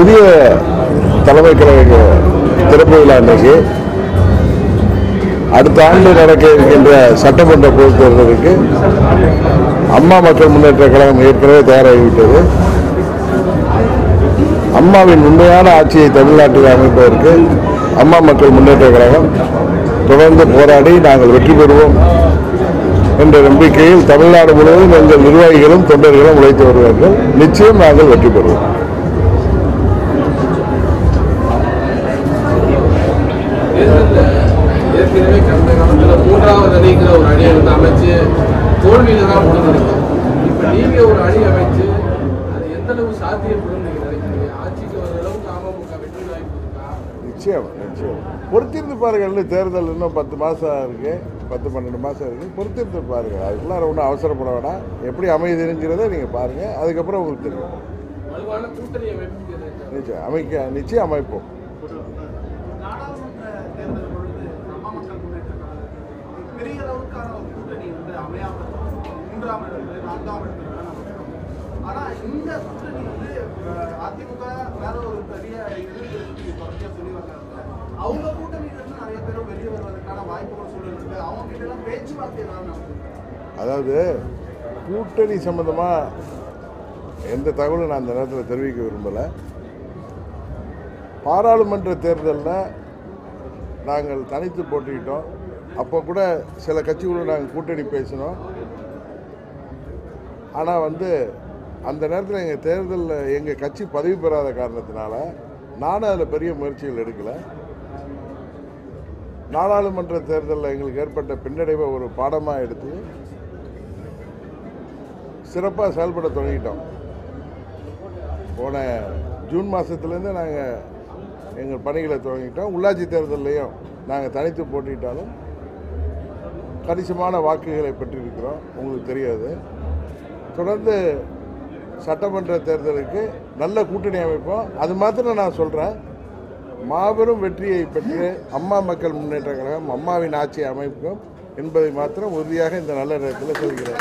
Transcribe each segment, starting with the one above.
புதிய தலைமை கழக திறப்பு விழா அன்னைக்கு அடுத்த ஆண்டு நடக்க இருக்கின்ற சட்டமன்ற பொதுத் தேர்தலுக்கு அம்மா மக்கள் முன்னேற்ற கழகம் ஏற்கனவே தயாராகிவிட்டது அம்மாவின் உண்மையான ஆட்சியை தமிழ்நாட்டில் அமைப்பதற்கு அம்மா மக்கள் முன்னேற்ற கழகம் தொடர்ந்து போராடி நாங்கள் வெற்றி பெறுவோம் என்ற நம்பிக்கையில் தமிழ்நாடு முழுவதும் எங்கள் நிர்வாகிகளும் தொண்டர்களும் உழைத்து வருவார்கள் நிச்சயம் நாங்கள் வெற்றி பெறுவோம் ஏற்கனவே கடந்த காலத்துல மூன்றாவது அணிங்கிற ஒரு அணியை வந்து அமைச்சு தோல்வியில தான் முடிஞ்சிருக்கு இப்ப நீங்க ஒரு அணி அமைச்சு அது எந்த அளவு சாத்தியப்படும் நீங்க நினைக்கிறீங்க ஆட்சிக்கு வர அளவுக்கு அமமுக வெற்றி வாய்ப்பு இருக்கா நிச்சயம் நிச்சயம் பொறுத்திருந்து பாருங்கள் இன்னும் தேர்தல் இன்னும் பத்து மாதம் இருக்கு பத்து பன்னெண்டு மாதம் இருக்கு பொறுத்திருந்து பாருங்கள் அதுக்குள்ளார ஒன்றும் அவசரப்பட வேணாம் எப்படி அமையுதுங்கிறத நீங்கள் பாருங்கள் அதுக்கப்புறம் உங்களுக்கு தெரியும் வலுவான கூட்டணி அமைப்பு நிச்சயம் அமைக்க நிச்சயம் அமைப்போம் நாடாளுமன்ற தேர்தல் பொழுது அம்மா மக்கள் முன்னேற்ற கழகத்துக்கு பெரிய அளவுக்கான ஒரு கூட்டணி வந்து அமையாமல் மூன்றாம் இடத்துல நான்காம் இடத்துல வேணா நம்ம இருக்கோம். ஆனா இந்த கூட்டணி வந்து அஹ், அதிமுக வேற ஒரு பெரிய எதிர்ப்பு தொடர்ச்சியா சொல்லி வர்றாங்க அவங்க கூட்டணியில இருந்து நிறைய பேரும் வெளியே வருவதற்கான வாய்ப்புகள் சூழல் இருக்கு அவங்க கிட்ட எல்லாம் பேச்சுவார்த்தை ஏதாவது நடக்குது அதாவது கூட்டணி சம்பந்தமாக எந்த தகவலும் நான் அந்த நேரத்தில் தெரிவிக்க விரும்பலை பாராளுமன்ற தேர்தலில் நாங்கள் தனித்து போட்டிக்கிட்டோம் அப்போ கூட சில கட்சிகளோட நாங்கள் கூட்டணி பேசினோம் ஆனால் வந்து அந்த நேரத்தில் எங்கள் தேர்தலில் எங்கள் கட்சி பதவி பெறாத காரணத்தினால நானும் அதில் பெரிய முயற்சிகள் எடுக்கலை நாடாளுமன்ற தேர்தலில் எங்களுக்கு ஏற்பட்ட பின்னடைவை ஒரு பாடமாக எடுத்து சிறப்பாக செயல்பட தொடங்கிட்டோம் போன ஜூன் மாதத்துலேருந்து நாங்கள் எங்கள் பணிகளை தொடங்கிட்டோம் உள்ளாட்சி தேர்தல்லையும் நாங்கள் தனித்து போட்டிட்டாலும் கணிசமான வாக்குகளை பெற்றிருக்கிறோம் உங்களுக்கு தெரியாது தொடர்ந்து சட்டமன்ற தேர்தலுக்கு நல்ல கூட்டணி அமைப்போம் அது மாத்திரம் நான் சொல்கிறேன் மாபெரும் வெற்றியை பெற்று அம்மா மக்கள் முன்னேற்ற கழகம் அம்மாவின் ஆட்சியை அமைக்கும் என்பதை மாத்திரம் உறுதியாக இந்த நல்ல நேரத்தில் சொல்கிறேன்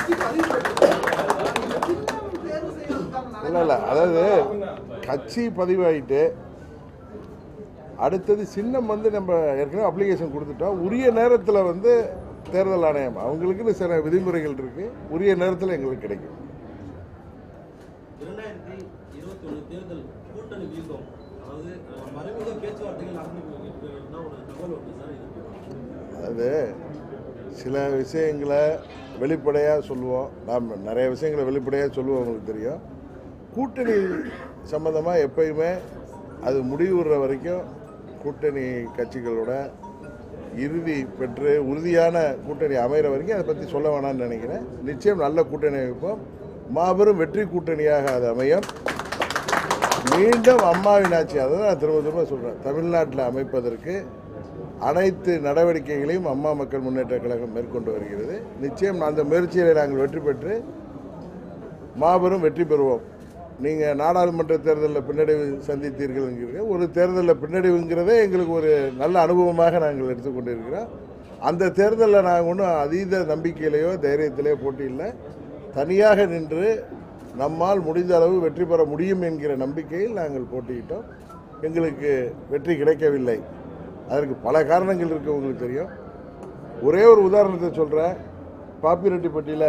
தேர்வு செய்வதற்கான இல்லை இல்லை அதாவது கட்சி பதிவாயிட்டு அடுத்தது சின்னம் வந்து நம்ம ஏற்கனவே அப்ளிகேஷன் கொடுத்துட்டோம் உரிய நேரத்தில் வந்து தேர்தல் ஆணையம் அவங்களுக்குன்னு சில விதிமுறைகள் இருக்கு உரிய நேரத்தில் எங்களுக்கு கிடைக்கும் இரண்டாயிரத்தி இருபத்தி ஒன்று தேர்தல் கூட்டணி வீக்கம் அதாவது அஹ், மறைமுக பேச்சுவார்த்தைகள் நடந்து இருக்கிறதா ஒரு தகவல் வருது சார் இது அதாவது சில விஷயங்களை வெளிப்படையாக சொல்லுவோம் நாம் நிறைய விஷயங்களை வெளிப்படையாக சொல்லுவோம் உங்களுக்கு தெரியும் கூட்டணி சம்மந்தமாக எப்பயுமே அது முடிவுற வரைக்கும் கூட்டணி கட்சிகளோட இறுதி பெற்று உறுதியான கூட்டணி அமைகிற வரைக்கும் அதை பற்றி சொல்ல வேணாம்னு நினைக்கிறேன் நிச்சயம் நல்ல கூட்டணி அமைப்போம் மாபெரும் வெற்றி கூட்டணியாக அது அமையும் மீண்டும் அம்மாவின் ஆட்சி அதை தான் நான் திரும்ப திரும்ப சொல்கிறேன் தமிழ்நாட்டில் அமைப்பதற்கு அனைத்து நடவடிக்கைகளையும் அம்மா மக்கள் முன்னேற்ற கழகம் மேற்கொண்டு வருகிறது நிச்சயம் அந்த முயற்சிகளை நாங்கள் வெற்றி பெற்று மாபெரும் வெற்றி பெறுவோம் நீங்கள் நாடாளுமன்ற தேர்தலில் பின்னடைவு சந்தித்தீர்கள் ஒரு தேர்தலில் பின்னடைவுங்கிறதே எங்களுக்கு ஒரு நல்ல அனுபவமாக நாங்கள் எடுத்துக்கொண்டிருக்கிறோம் அந்த தேர்தலில் நாங்கள் ஒன்றும் அதீத நம்பிக்கையிலையோ தைரியத்திலேயோ போட்டியில்லை தனியாக நின்று நம்மால் முடிந்த அளவு வெற்றி பெற முடியும் என்கிற நம்பிக்கையில் நாங்கள் போட்டியிட்டோம் எங்களுக்கு வெற்றி கிடைக்கவில்லை அதற்கு பல காரணங்கள் இருக்கு உங்களுக்கு தெரியும் ஒரே ஒரு உதாரணத்தை சொல்கிறேன் பாப்பிரெட்டிப்பட்டியில்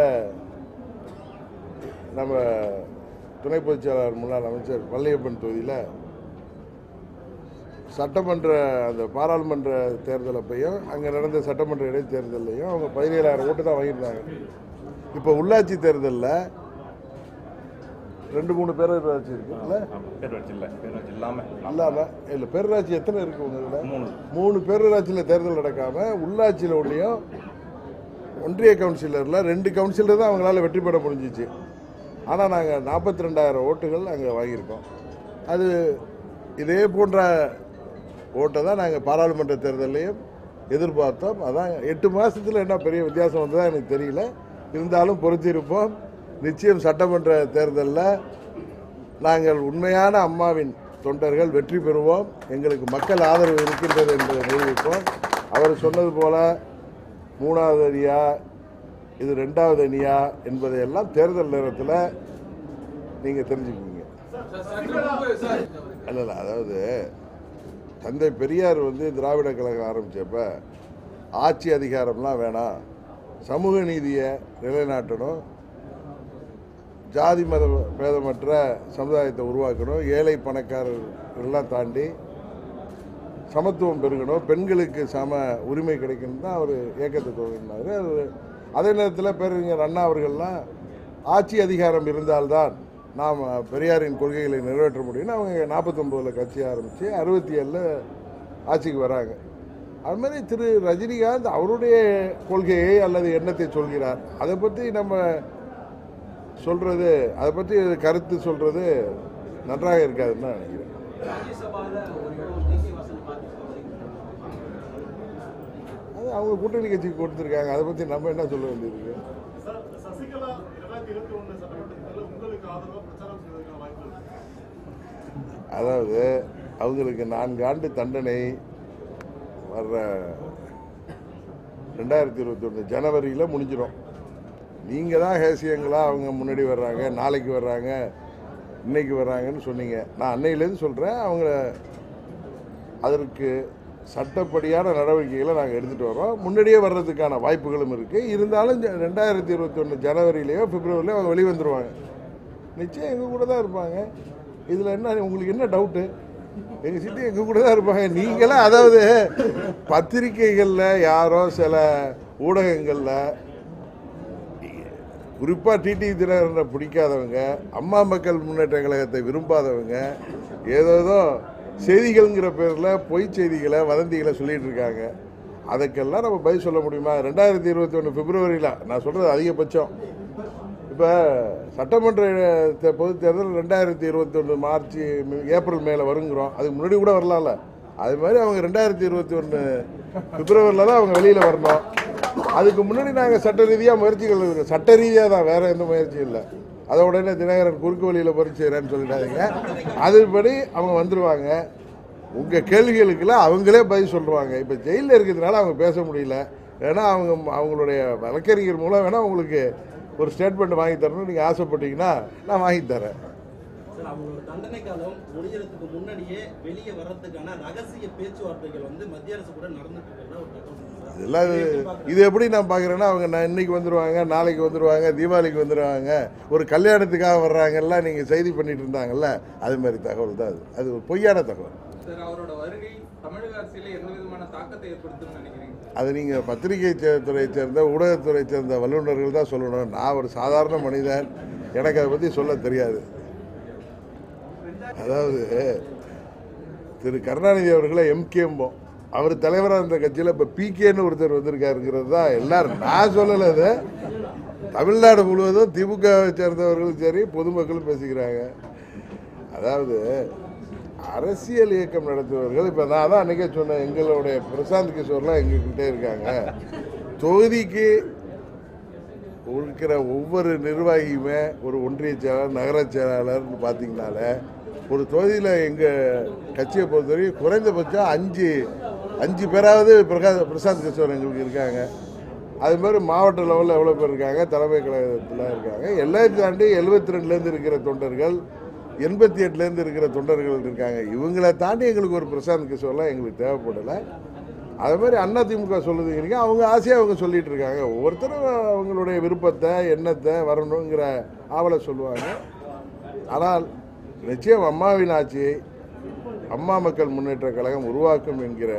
நம்ம துணை பொதுச் செயலாளர் முன்னாள் அமைச்சர் வல்லையப்பன் தொகுதியில் சட்டமன்ற அந்த பாராளுமன்ற தேர்தல் அப்பையும் அங்கே நடந்த சட்டமன்ற இடைத்தேர்தலையும் அவங்க பதினேழாயிரம் ஓட்டு தான் வாங்கியிருந்தாங்க இப்போ உள்ளாட்சி தேர்தலில் ரெண்டு மூணு பேரூராட்சி இருக்குல்ல பேரூராட்சி இல்லை பேரூராட்சி இல்லாமல் இல்லாமல் இல்லை பேரூராட்சி எத்தனை இருக்கு உங்களை மூணு மூணு பேரூராட்சியில் தேர்தல் நடக்காம உள்ளாட்சியில் ஒன்றியும் ஒன்றிய கவுன்சிலரில் ரெண்டு கவுன்சிலர் தான் அவங்களால வெற்றி பெற முடிஞ்சிச்சு ஆனால் நாங்கள் நாற்பத்தி ரெண்டாயிரம் ஓட்டுகள் அங்கே வாங்கியிருக்கோம் அது இதே போன்ற ஓட்டை தான் நாங்கள் பாராளுமன்ற தேர்தலையும் எதிர்பார்த்தோம் அதான் எட்டு மாதத்தில் என்ன பெரிய வித்தியாசம் வந்ததா எனக்கு தெரியல இருந்தாலும் பொறுத்திருப்போம் நிச்சயம் சட்டமன்ற தேர்தலில் நாங்கள் உண்மையான அம்மாவின் தொண்டர்கள் வெற்றி பெறுவோம் எங்களுக்கு மக்கள் ஆதரவு இருக்கின்றது என்று நிரூபிப்போம் அவர் சொன்னது போல மூணாவது அணியா இது ரெண்டாவது அணியா என்பதையெல்லாம் தேர்தல் நேரத்தில் நீங்கள் தெரிஞ்சுக்குவீங்க சார், சற்று முன்பு சார் இல்லை இல்லை அதாவது தந்தை பெரியார் வந்து திராவிட கழகம் ஆரம்பித்தப்ப ஆட்சி அதிகாரம்லாம் வேணாம் சமூக நீதியை நிலைநாட்டணும் ஜாதி மத பேதமற்ற சமுதாயத்தை உருவாக்கணும் ஏழை பணக்காரர் எல்லாம் தாண்டி சமத்துவம் பெருகணும் பெண்களுக்கு சம உரிமை கிடைக்கணும் தான் அவர் இயக்கத்தை துவங்கினார் அது அதே நேரத்தில் பேரறிஞர் அண்ணா அவர்கள்லாம் ஆட்சி அதிகாரம் இருந்தால்தான் நாம் பெரியாரின் கொள்கைகளை நிறைவேற்ற முடியும்னு அவங்க நாற்பத்தொம்போதில் கட்சி ஆரம்பித்து அறுபத்தி ஏழில் ஆட்சிக்கு வராங்க அது மாதிரி திரு ரஜினிகாந்த் அவருடைய கொள்கையை அல்லது எண்ணத்தை சொல்கிறார் அதை பற்றி நம்ம சொல்கிறது அதை பற்றி கருத்து சொல்கிறது நன்றாக இருக்காதுன்னு நான் நினைக்கிறேன் அது அவங்க கூட்டணி கட்சிக்கு கொடுத்துருக்காங்க அதை பற்றி நம்ம என்ன சொல்ல வேண்டியிருக்கு சார் சசிகலா இரண்டாயிரத்தி இருபத்தி ஒண்ணு சட்டமன்றத்தில் உங்களுக்கு ஆதரவா பிரச்சாரம் செய்வதற்கான வாய்ப்பு இருக்கு அதாவது அவங்களுக்கு நான்கு ஆண்டு தண்டனை வர்ற ரெண்டாயிரத்தி இருபத்தொன்று ஜனவரியில் முடிஞ்சிடும் நீங்கள் தான் ஹேசியங்களாக அவங்க முன்னாடி வர்றாங்க நாளைக்கு வர்றாங்க இன்னைக்கு வர்றாங்கன்னு சொன்னீங்க நான் அன்னையிலேருந்து சொல்கிறேன் அவங்க அதற்கு சட்டப்படியான நடவடிக்கைகளை நாங்கள் எடுத்துகிட்டு வரோம் முன்னாடியே வர்றதுக்கான வாய்ப்புகளும் இருக்குது இருந்தாலும் ஜ- ரெண்டாயிரத்தி இருபத்தொன்று ஜனவரியிலேயோ பிப்ரவரியிலையோ அவங்க வெளிவந்துருவாங்க நிச்சயம் எங்கள் கூட தான் இருப்பாங்க இதில் என்ன உங்களுக்கு என்ன டவுட்டு எங்கள் சிட்டி எங்கள் கூட தான் இருப்பாங்க நீங்களாம் அதாவது பத்திரிக்கைகளில் யாரோ சில ஊடகங்களில் குறிப்பாக டிடி தினகரனை பிடிக்காதவங்க அம்மா மக்கள் முன்னேற்ற கழகத்தை விரும்பாதவங்க ஏதேதோ செய்திகள்ங்கிற பேரில் பொய் செய்திகளை வதந்திகளை சொல்லிட்டு இருக்காங்க அதுக்கெல்லாம் நம்ம பதில் சொல்ல முடியுமா ரெண்டாயிரத்தி இருபத்தி ஒன்று பிப்ரவரியில் நான் சொல்கிறது அதிகபட்சம் இப்போ சட்டமன்ற தே- பொதுத் தேர்தல் ரெண்டாயிரத்தி இருபத்தொன்று மார்ச் ஏப்ரல் மேலே வருங்கிறோம் அதுக்கு முன்னாடி கூட வரலாம்ல அது மாதிரி அவங்க ரெண்டாயிரத்தி இருபத்தி ஒன்று பிப்ரவரியில் தான் அவங்க வெளியில் வரணும் அதுக்கு முன்னாடி நாங்கள் சட்ட ரீதியாக முயற்சிகள் இருக்கு. சட்ட ரீதியாக தான் வேறு எந்த முயற்சியும் இல்லை அதை உடனே தினகரன் குறுக்கு வழியில் பறிச்சுறேன்னு சொல்லிட்டாதீங்க அதுபடி அவங்க வந்துடுவாங்க உங்கள் கேள்விகளுக்கெல்லாம் அவங்களே பதில் சொல்லுவாங்க இப்போ ஜெயிலில் இருக்கிறதுனால அவங்க பேச முடியல ஏன்னா அவங்க அவங்களுடைய வழக்கறிஞர் மூலம் வேணால் உங்களுக்கு ஒரு ஸ்டேட்மெண்ட் வாங்கி தரணும்னு நீங்கள் ஆசைப்பட்டீங்கன்னா நான் வாங்கி தரேன் சார் அவங்களோட தண்டனை காலம் முடியறதுக்கு முன்னாடியே வெளியே வர்றதுக்கான ரகசிய பேச்சுவார்த்தைகள் வந்து மத்திய அரசு கூட நடந்துட்டு இருக்கிறதா ஒரு தகவல் இருக்கு சார். இதெல்லாம் இது இது எப்படி நான் பார்க்குறேன்னா அவங்க நான் இன்னைக்கு வந்துடுவாங்க நாளைக்கு வந்துடுவாங்க தீபாவளிக்கு வந்துடுவாங்க ஒரு கல்யாணத்துக்காக வர்றாங்கல்லாம் நீங்கள் செய்தி பண்ணிட்டு இருந்தாங்கல்ல அது மாதிரி தகவல் தான் அது அது ஒரு பொய்யான தகவல் சார் அவரோட வருகை தமிழக அரசியல எந்த விதமான தாக்கத்தை ஏற்படுத்தும்னு நினைக்கிறீங்க அது நீங்கள் பத்திரிகை சே- துறையை சேர்ந்த ஊடகத்துறை சேர்ந்த வல்லுநர்கள் தான் சொல்லணும் நான் ஒரு சாதாரண மனிதன் எனக்கு அதை பற்றி சொல்ல தெரியாது அதாவது திரு கருணாநிதி அவர்களை எம்கேம்போம் அவர் தலைவராக இருந்த கட்சியில் இப்போ பிகேன்னு ஒருத்தர் வந்திருக்காருங்கிறது தான் எல்லாரும் நான் சொல்லலை அது தமிழ்நாடு முழுவதும் திமுகவை சேர்ந்தவர்களும் சரி பொதுமக்களும் பேசிக்கிறாங்க அதாவது அரசியல் இயக்கம் நடத்துபவர்கள் இப்போ நான் தான் அன்றைக்கே சொன்னேன் எங்களுடைய பிரசாந்த் கிஷோர்லாம் எங்ககிட்டே இருக்காங்க தொகுதிக்கு இருக்கிற ஒவ்வொரு நிர்வாகியுமே ஒரு ஒன்றிய செயலாளர் நகர செயலாளர்னு பார்த்தீங்கனாலே ஒரு தொகுதியில் எங்கள் கட்சியை பொறுத்தவரைக்கும் குறைந்தபட்சம் அஞ்சு அஞ்சு பேராவது பிரகா பிரசாந்த் கிஷோர் எங்களுக்கு இருக்காங்க அது மாதிரி மாவட்ட லெவலில் எவ்வளோ பேர் இருக்காங்க தலைமை கழகத்தில் இருக்காங்க எல்லாத்தையும் தாண்டி எழுபத்தி ரெண்டுலேருந்து இருக்கிற தொண்டர்கள் எண்பத்தி எட்டுலேருந்து இருக்கிற தொண்டர்கள் இருக்காங்க இவங்களை தாண்டி எங்களுக்கு ஒரு பிரசாந்த் கிஷோர்லாம் எங்களுக்கு தேவைப்படலை அது மாதிரி அண்ணா திமுக சொல்லுதுங்கிறீங்க அவங்க ஆசையாக அவங்க சொல்லிட்டு இருக்காங்க ஒவ்வொருத்தரும் அவங்களுடைய விருப்பத்தை எண்ணத்தை வரணுங்கிற ஆவலை சொல்லுவாங்க ஆனால் நிச்சயம் அம்மாவின் ஆட்சியை அம்மா மக்கள் முன்னேற்ற கழகம் உருவாக்கும் என்கிற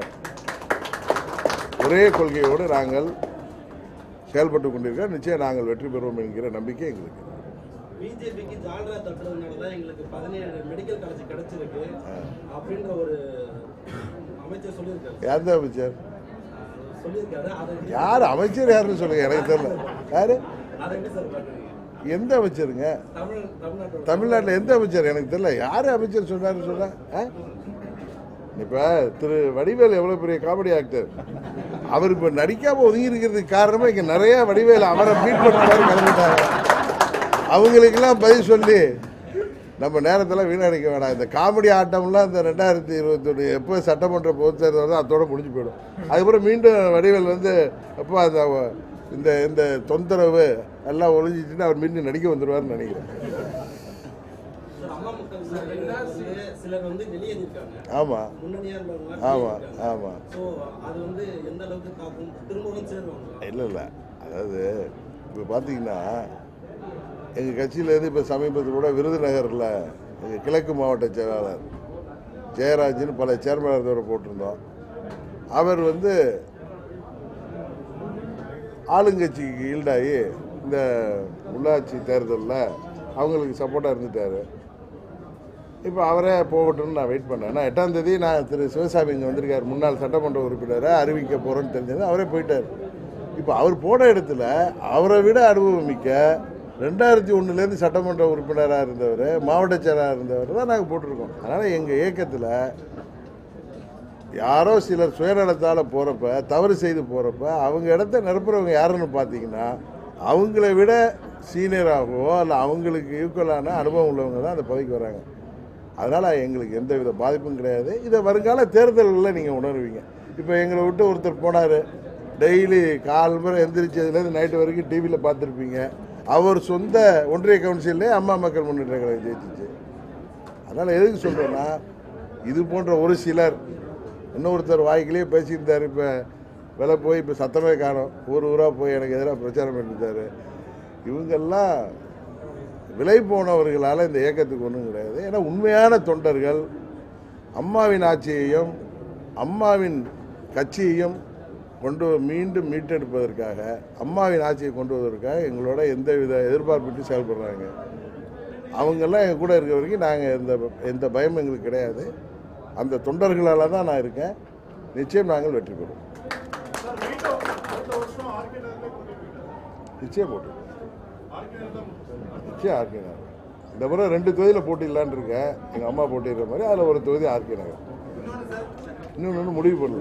ஒரே கொள்கையோடு நாங்கள் செயல்பட்டு கொண்டிருக்கிறோம் நிச்சயம் நாங்கள் வெற்றி பெறுவோம் என்கிற நம்பிக்கை எங்களுக்கு இருக்கு. பிஜேபிக்கு ஜால்ரா தட்டுறதுனால தான் எங்களுக்கு பதினேழு மெடிக்கல் காலேஜ் கிடைச்சிருக்கு அப்படின்ற ஒரு அமைச்சர் சொல்லியிருக்காரு எந்த அமைச்சர் சொல்லியிருக்காரு அதை யார் அமைச்சர் யாருன்னு சொல்லுங்க எனக்கு தெரியல யாரு அதை எப்படி சார் பார்க்குறீங்க எந்த அமைச்சருங்க தமிழ் தமிழ்நாட்டோட தமிழ்நாட்டில் எந்த அமைச்சர் எனக்கு தெரியல யார் அமைச்சர் சொன்னாருன்னு சொல்ல இப்போ திரு வடிவேல் எவ்வளோ பெரிய காமெடி ஆக்டர் அவர் இப்போ நடிக்காம ஒதுங்கி இருக்கிறதுக்கு காரணமே இங்கே நிறைய வடிவேல் அவரை மீட் பண்ணுற மாதிரி கிளம்பிட்டாங்க அவங்களுக்கெல்லாம் பதில் சொல்லி நம்ம நேரத்தில் வீணடிக்க வேணாம் இந்த காமெடி ஆட்டம்லாம் இந்த ரெண்டாயிரத்தி இருபத்தொன்று எப்போ சட்டமன்ற பொதுத் தேர்தல் வருதோ அதோட முடிஞ்சு போயிடும் அதுக்கப்புறம் மீண்டும் வடிவேல் வந்து எப்போ அந்த இந்த இந்த தொந்தரவு எல்லாம் ஒழிஞ்சிச்சுன்னு அவர் மீண்டும் நடிக்க வந்துடுவார்னு நினைக்கிறேன் சார் அம்மா மக்கள் வந்து சிலர் வந்து வெளியேறிருக்காங்க ஆமாம் முன்னணியா இருந்தவங்க ஆமாம் ஆமாம் ஸோ அது வந்து எந்த அளவுக்கு தாக்கும் திரும்பவும் சேருவாங்க இல்லை இல்லை அதாவது இப்போ பார்த்தீங்கன்னா எங்கள் கட்சியிலேருந்து இப்போ சமீபத்தில் கூட விருதுநகரில் எங்கள் கிழக்கு மாவட்ட செயலாளர் ஜெயராஜ்னு பல சேர்மனத்தோட போட்டிருந்தோம் அவர் வந்து ஆளுங்கட்சிக்கு ஈல்டாகி இந்த உள்ளாட்சி தேர்தலில் அவங்களுக்கு சப்போர்ட்டாக இருந்துட்டார் இப்போ அவரே போகட்டும்னு நான் வெயிட் பண்ணேன் நான் எட்டாம் தேதி நான் திரு சிவசாமி இங்கே வந்திருக்கார் முன்னாள் சட்டமன்ற உறுப்பினரை அறிவிக்க போகிறேன்னு தெரிஞ்சது அவரே போயிட்டார் இப்போ அவர் போன இடத்துல அவரை விட அனுபவம் மிக்க ரெண்டாயிரத்தி ஒன்றுலேருந்து சட்டமன்ற உறுப்பினராக இருந்தவர் மாவட்ட செயலாளர் இருந்தவர் தான் நாங்கள் போட்டிருக்கோம் அதனால் எங்கள் இயக்கத்தில் யாரோ சிலர் சுயநலத்தால் போகிறப்ப தவறு செய்து போகிறப்ப அவங்க இடத்த நிரப்புறவங்க யாருன்னு பார்த்தீங்கன்னா அவங்கள விட சீனியராகவோ இல்லை அவங்களுக்கு ஈக்குவலான அனுபவம் உள்ளவங்க தான் அந்த பதவிக்கு வராங்க அதனால் எங்களுக்கு எந்த வித பாதிப்பும் கிடையாது இதை வருங்கால தேர்தல்களில் நீங்கள் உணர்வீங்க இப்போ எங்களை விட்டு ஒருத்தர் போனார் டெய்லி கால் முறை எந்திரிச்சதுலேருந்து நைட்டு வரைக்கும் டிவியில் பார்த்துருப்பீங்க அவர் சொந்த ஒன்றிய கவுன்சிலே அம்மா மக்கள் முன்னேற்ற கழகம் ஜெயிச்சிச்சு அதனால் எதுக்கு சொல்கிறேன்னா இது போன்ற ஒரு சிலர் இன்னொருத்தர் வாய்க்கிலேயே பேசியிருந்தார் இப்போ விலை போய் இப்போ சத்தமே காணோம் ஊர் ஊராக போய் எனக்கு எதிராக பிரச்சாரம் பண்ணியிருந்தார் இவங்கெல்லாம் விலை போனவர்களால் இந்த இயக்கத்துக்கு ஒன்றும் கிடையாது ஏன்னா உண்மையான தொண்டர்கள் அம்மாவின் ஆட்சியையும் அம்மாவின் கட்சியையும் கொண்டு மீண்டும் மீட்டெடுப்பதற்காக அம்மாவின் ஆட்சியை கொண்டு வருவதற்காக எங்களோட எந்தவித எதிர்பார்ப்பிட்டு செயல்படுறாங்க அவங்கெல்லாம் எங்கள் கூட இருக்க வரைக்கும் நாங்கள் எந்த எந்த பயமும் எங்களுக்கு கிடையாது அந்த தொண்டர்களால் தான் நான் இருக்கேன் நிச்சயம் நாங்கள் வெற்றி பெறுவோம் சார் மீண்டும் அடுத்த வருஷம் ஆர்கே நகர்ல கூட்டிட்டு நிச்சயம் போட்டு ஆர்கே நகர் தான் நிச்சயம் ஆர்கே நகர் இந்த முறை ரெண்டு தொகுதியில் போட்டிடலான்னு இருக்கேன் எங்கள் அம்மா போட்டிடுற மாதிரி அதில் ஒரு தொகுதி ஆர்கே நகர் இன்னொன்று ஒன்றும் முடிவு பண்ணல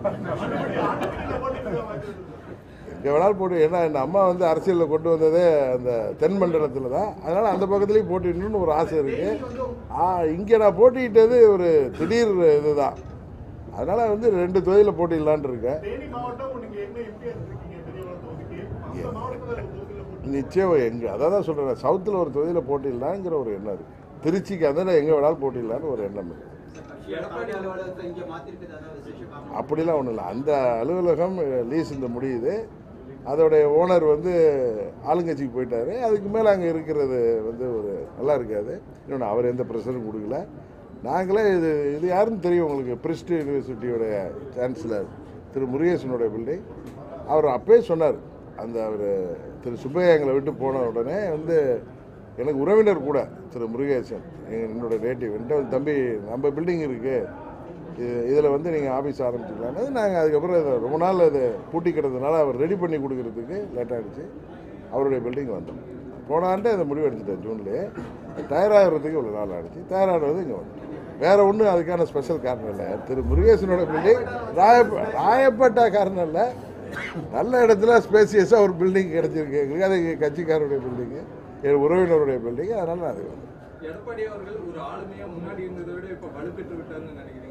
எங்கே வேணாலும் போட்டு ஏன்னா என் அம்மா வந்து அரசியலில் கொண்டு வந்ததே அந்த தென் மண்டலத்தில் தான் அதனால் அந்த பக்கத்துலேயும் போட்டிடணும்னு ஒரு ஆசை இருக்குது ஆ இங்கே நான் போட்டிக்கிட்டது ஒரு திடீர் இதுதான் அதனால் வந்து ரெண்டு தொகுதியில் போட்டிடலான்னு இருக்கேன் தேனி மாவட்டம் நீங்க என்ன எம்பியா இருக்கீங்க பெரியவள தொகுதிக்கு அந்த மாவட்டத்துல ஒரு தொகுதியில போட்டி நிச்சயம் எங்கே அதான் தான் சொல்கிறேன் சவுத்தில் ஒரு தொகுதியில் போட்டிடலாங்கிற ஒரு எண்ணம் இருக்குது திருச்சிக்கு அதில் எங்கே வேணாலும் போட்டிடலான்னு ஒரு எண்ணம் இருக்குது எடப்பாடி அலுவலகத்தை இங்க மாத்திருக்கிறது அதான் விசேஷ காரணம் அப்படிலாம் ஒன்றும் இல்லை அந்த அலுவலகம் லீஸ் இந்த முடியுது அதோடைய ஓனர் வந்து ஆளுங்கட்சிக்கு போயிட்டாரு அதுக்கு மேலே அங்கே இருக்கிறது வந்து ஒரு நல்லா இருக்காது இன்னொன்று அவர் எந்த ப்ரெஷரும் கொடுக்கல நாங்களே இது இது யாருன்னு தெரியும் உங்களுக்கு பிரிஸ்ட் யூனிவர்சிட்டியோடைய சான்சலர் திரு முருகேசனுடைய பில்டிங் அவர் அப்பயே சொன்னார் அந்த அவர் திரு சுப்பையா எங்களை விட்டு போன உடனே வந்து எனக்கு உறவினர் கூட திரு முருகேசன் எங்க- என்னோட நேட்டிவ் என்கிட்ட வந்து தம்பி நம்ம பில்டிங் இருக்குது இதில் வந்து நீங்கள் ஆஃபீஸ் ஆரம்பிச்சிக்கலான்னு நாங்கள் அதுக்கப்புறம் இதை ரொம்ப நாள் அது பூட்டி கிடந்ததுனால அவர் ரெடி பண்ணி கொடுக்கறதுக்கு லேட் ஆகிடுச்சு அவருடைய பில்டிங் வந்தோம் போன ஆண்டே அதை முடிவு எடுத்துட்டேன் ஜூன்லேயே தயாராகிறதுக்கு இவ்வளோ நாள் ஆகிடுச்சு தயாராகிறது இங்கே வந்துட்டோம் வேறு ஒன்றும் அதுக்கான ஸ்பெஷல் காரணம் இல்லை திரு முருகேசனோட பில்டிங் ராயப்ப ராயப்பேட்டா காரணம் இல்லை நல்ல இடத்துல ஸ்பேசியஸாக ஒரு பில்டிங் கிடச்சிருக்கு எங்களுக்கு அது எங்கள் கட்சிக்காரருடைய பில்டிங்கு என் உறவினருடைய பில்டிங் அதனால் நான் அது வந்தேன் எடப்பாடி அவர்கள் ஒரு ஆளுமையா முன்னாடி இருந்ததை விட இப்ப வலுப்பெற்று விட்டார்னு நினைக்கிறீங்களா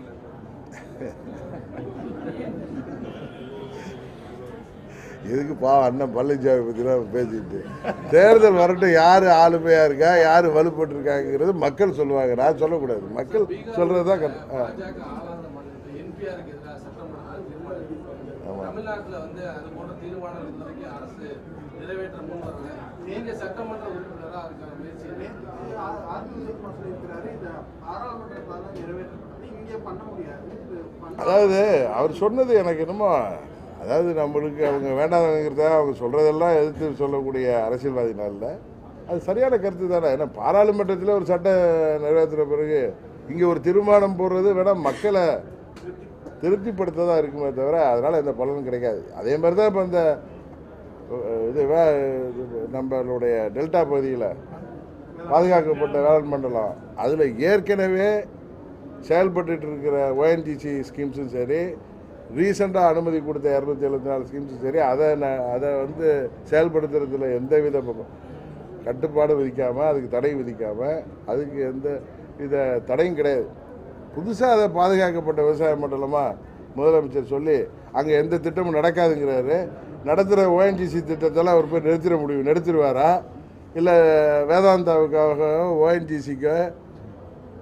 எதுக்கு பாவம் அண்ணன் பழனிசாமி பற்றிலாம் பேசிட்டு தேர்தல் வரட்டும் யார் ஆளுமையாக இருக்கா யார் வலுப்பட்டுருக்காங்கிறது மக்கள் சொல்லுவாங்க நான் சொல்லக்கூடாது மக்கள் சொல்கிறது தான் கரெக்ட் ஆ பாஜக ஆளாத மாநிலத்தில் என்பிஆருக்கு எதிராக சட்டமன்ற தீர்மானம் ஆமா. தமிழ்நாட்டுல வந்து அது போன்ற தீர்மானம் இது வரைக்கும் அரசு நிறைவேற்ற முன் வரல நீங்க சட்டமன்ற உறுப்பினரா இருக்க முயற்சி அதிமுக சொல்லியிருக்கிறாரு இந்த பாராளுமன்றத்தால நிறைவேற்றப்பட்டது இங்கே பண்ண முடியாது இது பண்ண அதாவது அவர் சொன்னது எனக்கு என்னமோ அதாவது நம்மளுக்கு அவங்க வேண்டாதவங்கிறத அவங்க சொல்கிறதெல்லாம் எதிர்த்து சொல்லக்கூடிய அரசியல்வாதினால இல்லை அது சரியான கருத்து தானே ஏன்னா பாராளுமன்றத்தில் ஒரு சட்ட நிறைவேற்றின பிறகு இங்கே ஒரு தீர்மானம் போடுறது வேணால் மக்களை திருப்திப்படுத்த தான் இருக்குமே தவிர அதனால் எந்த பலனும் கிடைக்காது அதே மாதிரி தான் இப்போ இந்த அஹ், இது வே இது நம்மளுடைய டெல்டா பகுதியில் பாதுகாக்கப்பட்ட வேளாண் மண்டலம் அதில் ஏற்கனவே செயல்பட்டுட்டு இருக்கிற ஓஎன்ஜிசி ஸ்கீம்ஸும் சரி ரீசெண்டாக அனுமதி கொடுத்த இரநூத்தி எழுபத்தி நாலு ஸ்கீம்ஸும் சரி அதை ந- அதை வந்து செயல்படுத்துறதுல எந்தவித ப- கட்டுப்பாடு விதிக்காமல் அதுக்கு தடை விதிக்காமல் அதுக்கு எந்த வித தடையும் கிடையாது புதுசாக அதை பாதுகாக்கப்பட்ட விவசாய மண்டலமாக முதலமைச்சர் சொல்லி அங்கே எந்த திட்டமும் நடக்காதுங்கிறாரு நடத்துகிற ஓஎன்ஜிசி திட்டத்தெல்லாம் அவர் போய் நிறுத்திட முடியும் நிறுத்திடுவாரா இல்லை வேதாந்தாவுக்காக ஓஎன்ஜிசிக்கு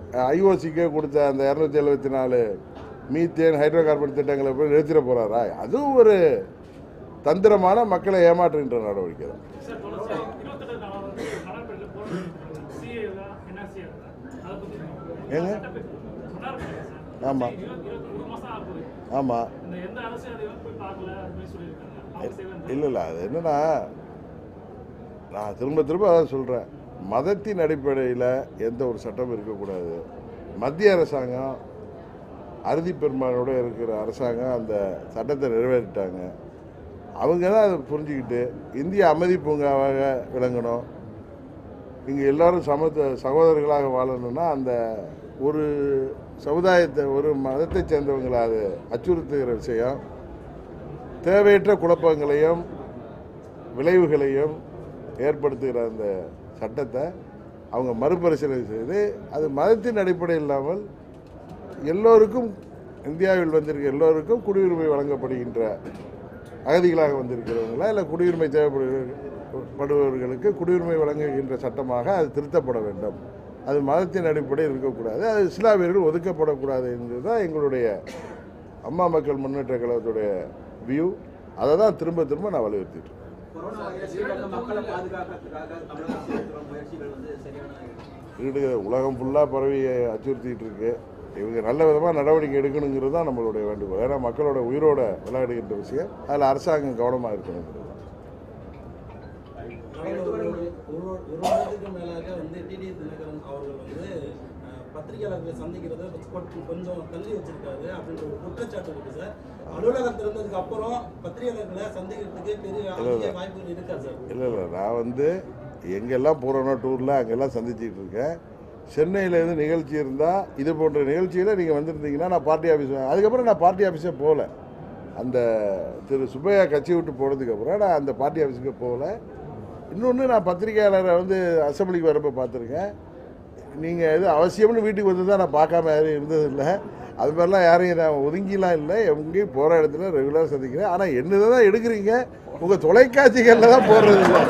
ஐஓசிக்கே கொடுத்த அந்த இரநூத்தி எழுபத்தி நாலு மீத்தேன் ஹைட்ரோ கார்பன் திட்டங்களை போய் நிறுத்திட போகிறாரா அதுவும் ஒரு தந்திரமான மக்களை ஏமாற்றுகின்ற நடவடிக்கை தான் சார் தொடர்ச்சியா இருபத்தெட்டு நாள் வந்து மணப்பெண்ணில் போராட்டம் சிஏ தான் என்ஆர்சி அதை பற்றி ஏங்க? மன்னார்பேட்டை சார் ஆமா. இருபத்தி இருபத்தி ஒரு மாசம் ஆகுது ஆமாம் இந்த எந்த அரசியலையும் போய் பார்க்கல அது மாதிரி சொல்லியிருக்காங்க அவங்க செய்வது இல்லை இல்லை அது என்னன்னா நான் திரும்ப திரும்ப அதான் சொல்கிறேன் மதத்தின் அடிப்படையில் எந்த ஒரு சட்டமும் இருக்கக்கூடாது மத்திய அரசாங்கம் அறுதி பெரும்பாலோட இருக்கிற அரசாங்கம் அந்த சட்டத்தை நிறைவேற்றிட்டாங்க அவங்க தான் அதை புரிஞ்சுக்கிட்டு இந்திய அமைதி பூங்காவாக விளங்கணும் இங்கே எல்லாரும் சமத்த சகோதரர்களாக வாழணும்னா அந்த ஒரு சமுதாயத்தை ஒரு மதத்தை சேர்ந்தவங்களை அது அச்சுறுத்துகிற விஷயம் தேவையற்ற குழப்பங்களையும் விளைவுகளையும் ஏற்படுத்துகிற அந்த சட்டத்தை அவங்க மறுபரிசீலனை செய்து அது மதத்தின் அடிப்படையில் இல்லாமல் எல்லோருக்கும் இந்தியாவில் வந்திருக்க எல்லோருக்கும் குடியுரிமை வழங்கப்படுகின்ற அகதிகளாக வந்திருக்கிறவங்களா இல்லை குடியுரிமை தேவைப்படுபவர்களுக்கு குடியுரிமை வழங்குகின்ற சட்டமாக அது திருத்தப்பட வேண்டும் அது மதத்தின் அடிப்படையில் இருக்கக்கூடாது அது இஸ்லாமியர்கள் ஒதுக்கப்படக்கூடாது என்பது தான் எங்களுடைய அம்மா மக்கள் முன்னேற்ற கழகத்துடைய வியூ அதை தான் திரும்ப திரும்ப நான் வலியுறுத்திட்டு இருக்கேன். கொரோனா வைரஸிலிருந்து மக்களை பாதுகாக்கிறதுக்காக தமிழக அரசு எடுக்கிற முயற்சிகள் வந்து சரியான வீடு உலகம் ஃபுல்லாக பரவி அச்சுறுத்திட்டு இருக்கு இவங்க நல்ல விதமாக நடவடிக்கை எடுக்கணுங்கிறது தான் நம்மளுடைய வேண்டுகோள் ஏன்னா மக்களோட உயிரோட விளையாடுகின்ற விஷயம் அதில் அரசாங்கம் கவனமாக இருக்கணுங்கிறது தான். கடந்த ஒரு ஒரு ஒரு- ஒரு வாரத்துக்கு மேலாக வந்து டிடி தினகரன் அவர்கள் வந்து அஹ், பத்திரிகையாளர்களை சந்திக்கிறத கொஞ்சம் கொஞ்சம் தள்ளி வச்சிருக்காரு அப்படின்ற ஒரு குற்றச்சாட்டு இருக்கு சார் அலுவலகம் திறந்ததுக்கு அப்புறம் பத்திரிகையாளர்களை சந்திக்கிறதுக்கு பெரிய அதிக வாய்ப்புகள் இருக்கா சார் இல்லை இல்லை நான் வந்து எங்கெல்லாம் போகிறேனோ டூரில் அங்கெல்லாம் சந்திச்சிட்டு இருக்கேன் சென்னையில் எது நிகழ்ச்சி இருந்தால் இது போன்ற நிகழ்ச்சியில் நீங்கள் வந்திருந்தீங்கன்னா நான் பார்ட்டி ஆஃபீஸ் அதுக்கப்புறம் நான் பார்ட்டி ஆஃபீஸே போகல அந்த திரு சுப்பையா கட்சி விட்டு போனதுக்கப்புறம் நான் அந்த பார்ட்டி ஆஃபீஸுக்கு போகல இன்னொன்று நான் பத்திரிகையாளரை வந்து அசம்பிளிக்கு வரப்போ பார்த்துருக்கேன் நீங்கள் எது அவசியம்னு வீட்டுக்கு வந்து தான் நான் பார்க்காம யாரும் இருந்ததில்லை அது மாதிரிலாம் யாரையும் நான் ஒதுங்கிலாம் இல்லை எங்கேயும் போகிற இடத்துல ரெகுலராக சந்திக்கிறேன் ஆனால் என்னதை தான் எடுக்கிறீங்க உங்கள் தொலைக்காட்சிகளில் தான் போடுறது இல்லை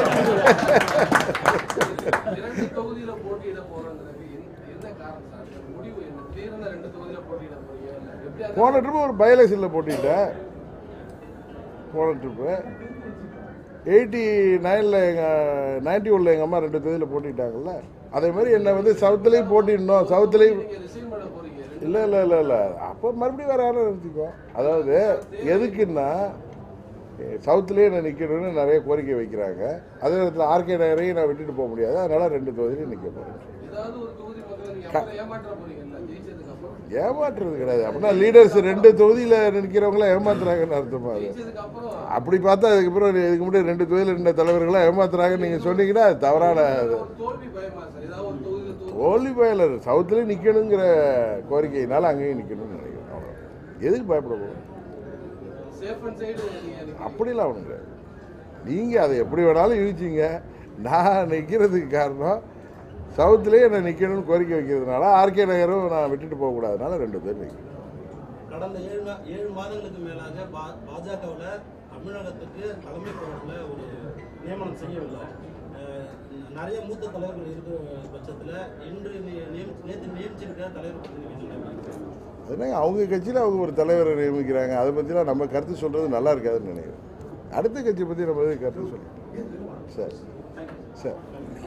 இரண்டு தொகுதியில போட்டியிட போறோங்கிறது என்ன- என்ன காரணம் சார் இந்த முடிவு என்ன தீர்ந்த ரெண்டு தொகுதியில போட்டியிட போறீங்க இல்ல எப்படி அதை- போன ட்ரிப்பு ஒரு பயோலெக்ஷனில் போட்டிட்டேன் போன ட்ரிப்பு எயிட்டி நைனில் எங்கள் நைன்டி ஒனில் எங்கள் அம்மா ரெண்டு தொகுதியில் போட்டிட்டாங்கல்ல அதே மாதிரி என்னை வந்து சவுத்துலேயும் போட்டிடணும் சவுத்துலேயும் நீங்க ரிசீவ் பண்ண போறீங்க ரெண்டு இல்லை இல்லை இல்லை இல்லை அப்போ மறுபடியும் வேறு யாரும் நிறுத்திக்கோ அதாவது எதுக்குன்னா சவுத்துலேயே நான் நிற்கணும்னு நிறைய கோரிக்கை வைக்கிறாங்க அதே நேரத்தில் ஆர்கே நகரையும் நான் விட்டுட்டு போக முடியாது அதனால் ரெண்டு தொகுதியிலையும் நிற்க போகிறேன் ஏதாவது ஒரு தொகுதி பக்கம் நீங்க அப்புறம் ஏமாற்ற போறீங்கல்ல ஜெயிச்சதுக்கு அப்புறம் ஏமாற்றுறது கிடையாது அப்படின்னா லீடர்ஸ் ரெண்டு தொகுதியில் நிற்கிறவங்கள ஏமாத்துறாங்கன்னு அர்த்தமா அது ஜெயிச்சதுக்கு அப்புறம் அப்படி பார்த்தா அதுக்கப்புறம் இதுக்கு முன்னாடி ரெண்டு தொகுதியில் இருந்த தலைவர்களாக ஏமாத்துறாங்கன்னு நீங்கள் சொன்னீங்கன்னா அது தவறான அது. ஒரு தோல்வி பயமா சார் ஏதாவது ஒரு தொகுதியில தோல்வி தோல்வி பயலர் சவுத்துலேயும் நிற்கணுங்கிற கோரிக்கையினால அங்கேயும் நிற்கணும்னு நினைக்கிறேன் அவ்வளவுதான். எதுக்கு பயப்பட போகிறோம் சேஃப் அண்ட் சைடு நீங்க நிக்கிறீங்க. அப்படிலாம் ஒன்றும் கிடையாது நீங்கள் அதை எப்படி வேணாலும் இழுச்சிங்க நான் நிற்கிறதுக்கு காரணம் சவுத்துலேயே என்னை நிற்கணும்னு கோரிக்கை வைக்கிறதுனால ஆர்கே நகரும் நான் விட்டுட்டு போகக்கூடாதுனால ரெண்டு பேர் நிற்கிறேன் கடந்த ஏழு நா- ஏழு மாதங்களுக்கு மேலாக பா- பாஜகவுல தமிழகத்துக்கு தலைமை பொறுப்புல ஒரு நியமனம் செய்யவில்லை அஹ் நிறைய மூத்த தலைவர்கள் இருக்கிற பட்சத்துல இன்று நி- நியம்- நேற்று நியமிச்சிருக்க தலைவர் பற்றி நீங்க என்ன நினைக்கிறீங்க? அது என்னங்க அவங்க கட்சியில் அவங்க ஒரு தலைவரை நியமிக்கிறாங்க அதை பற்றிலாம் நம்ம கருத்து சொல்கிறது நல்லா இருக்காதுன்னு நினைக்கிறேன் அடுத்த கட்சியை பற்றி நம்ம எதுக்கு கருத்து சொல்லிட்டோம் சரி சரி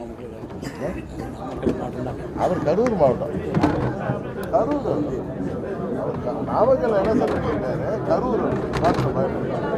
அவர் கரூர் மாவட்டம் கரூர் அவர் க- நாமக்கல் என்ன சொல்லியிருக்காரு கரூர் மாவட்டம்